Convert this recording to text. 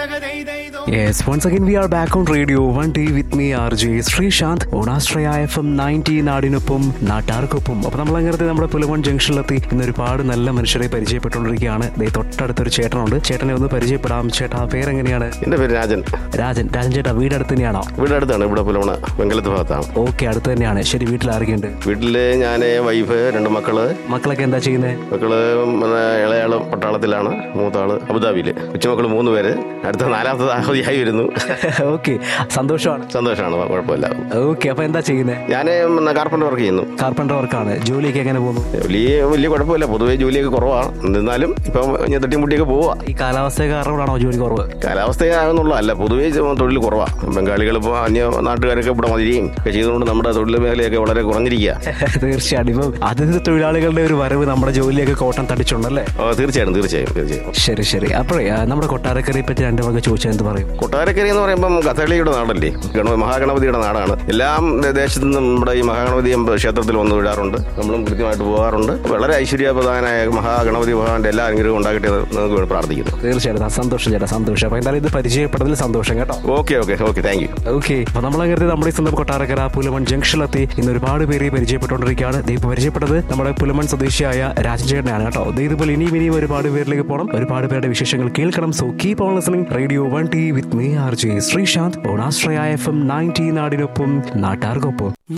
Yes, once again we are back on radio one day with me RJ Sreesanth ഓണാശ്രയ F M ninety നാടിനൊപ്പം നാട്ടാർക്കൊപ്പം അപ്പൊ നമ്മൾ അങ്ങനത്തെ നമ്മുടെ പുലവൺ ജംഗ്ഷനിലെത്തി ഇന്ന് ഒരുപാട് നല്ല മനുഷ്യരെ പരിചയപ്പെട്ടുകൊണ്ടിരിക്കുകയാണ് ദേ തൊട്ടടുത്തൊരു ചേട്ടനുണ്ട് ചേട്ടനെ ഒന്ന് പരിചയപ്പെടാം ചേട്ടാ പേരെങ്ങനെയാണ് എൻ്റെ പേര് രാജൻ രാജൻ രാജൻ ചേട്ടാ വീട് അടുത്ത് തന്നെയാണോ വീട് അടുത്താണ് ഇവിടെ പുലവണ വെങ്കലത്ത് ഭാഗത്താണ് ഓക്കെ അടുത്ത് തന്നെയാണ് ശരി വീട്ടിൽ ആരൊക്കെയുണ്ട് വീട്ടിൽ ഞാൻ വൈഫ് രണ്ട് മക്കള് മക്കളൊക്കെ എന്താ ചെയ്യുന്നത് മക്കള് പിന്നെ ഇളയാള് പട്ടാളത്തിലാണ് മൂത്താള് അബുദാബിയിൽ കൊച്ചുമക്കൾ മൂന്ന് പേര് അടുത്ത നാലാമത്തെ അവധിയായി വരുന്നു ഓക്കെ സന്തോഷമാണ് സന്തോഷമാണ് കുഴപ്പമില്ല ഓക്കെ അപ്പൊ എന്താ ചെയ്യുന്നത് ഞാൻ കാർപ്പൻ്റർ വർക്ക് ചെയ്യുന്നു കാർപ്പൻ്റർ വർക്കാണ് ജോലിയൊക്കെ എങ്ങനെ പോകുന്നു വലിയ വലിയ കുഴപ്പമില്ല പൊതുവേ ജോലിയൊക്കെ കുറവാണ് എന്നിരുന്നാലും ഇപ്പം ഞാൻ തട്ടിമുട്ടിയൊക്കെ പോവാ ഈ കാലാവസ്ഥ കാരണമാണോ ജോലി കുറവ് കാലാവസ്ഥയാകുന്നുള്ള അല്ല പൊതുവേ തൊഴിൽ കുറവാണ് ബംഗാളികൾ ഇപ്പോൾ അന്യ നാട്ടുകാരൊക്കെ ഇവിടെ മതിരിയും ഒക്കെ ചെയ്തുകൊണ്ട് നമ്മുടെ തൊഴിൽ മേഖലയൊക്കെ വളരെ കുറഞ്ഞിരിക്കുക തീർച്ചയായിട്ടും ഇപ്പം അതിഥി തൊഴിലാളികളുടെ ഒരു വരവ് നമ്മുടെ ജോലിയൊക്കെ കോട്ടം തടിച്ചുണ്ടല്ലേ ഓ, തീർച്ചയായും തീർച്ചയായും തീർച്ചയായും ശരി ശരി അപ്പോഴേ ആ, നമ്മുടെ കൊട്ടാരക്കരയെ പറ്റി രണ്ട് വക ചോദിച്ചാൽ എന്ത് പറയും കൊട്ടാരക്കര എന്ന് പറയുമ്പം കഥകളിയുടെ നാടല്ലേ ഗണ മഹാഗണപതിയുടെ നാടാണ് എല്ലാം ദേശത്തു നിന്നും നമ്മുടെ ഈ മഹാഗണപതി ക്ഷേത്രത്തിൽ വന്ന് വിടാറുണ്ട് നമ്മളും കൃത്യമായിട്ട് പോകാറുണ്ട് വളരെ ഐശ്വര്യപ്രധാനായ മഹാഗണപതി ഭഗവാന്റെ എല്ലാ അനുഗ്രഹവും ഉണ്ടാകട്ടെ എന്ന് നമുക്ക് വേണ്ടി പ്രാർത്ഥിക്കുന്നു തീർച്ചയായിട്ടും ആ, സന്തോഷം ചേട്ടാ സന്തോഷം അപ്പൊ എന്തായാലും ഇത് പരിചയപ്പെട്ടതിൽ സന്തോഷം കേട്ടോ okay okay okay thank you okay അപ്പൊ നമ്മളങ്ങനെ നമ്മുടെ ഈ സ്വന്തം കൊട്ടാരക്കര പുലമൺ ജംഗ്ഷനിലെത്തി ഇന്ന് ഒരുപാട് പേര് പരിചയപ്പെട്ടുകൊണ്ടിരിക്കുകയാണ് ദേ ഇപ്പൊ പരിചയപ്പെട്ടത് നമ്മുടെ പുലമൺ സ്വദേശിയായ രാജൻ ചേട്ടനാണ് കേട്ടോ ദേ ഇതുപോലെ ഇനിയും ഇനിയും ഒരുപാട് പേരിലേക്ക് പോകണം ഒരുപാട് പേരുടെ വിശേഷങ്ങൾ കേൾക്കണം so keep on listening radio one T with me R J Sreesanth ഓണാശ്രയ എഫ് എം നയൻറ്റി നാടിനൊപ്പം നാട്ടാർക്കൊപ്പം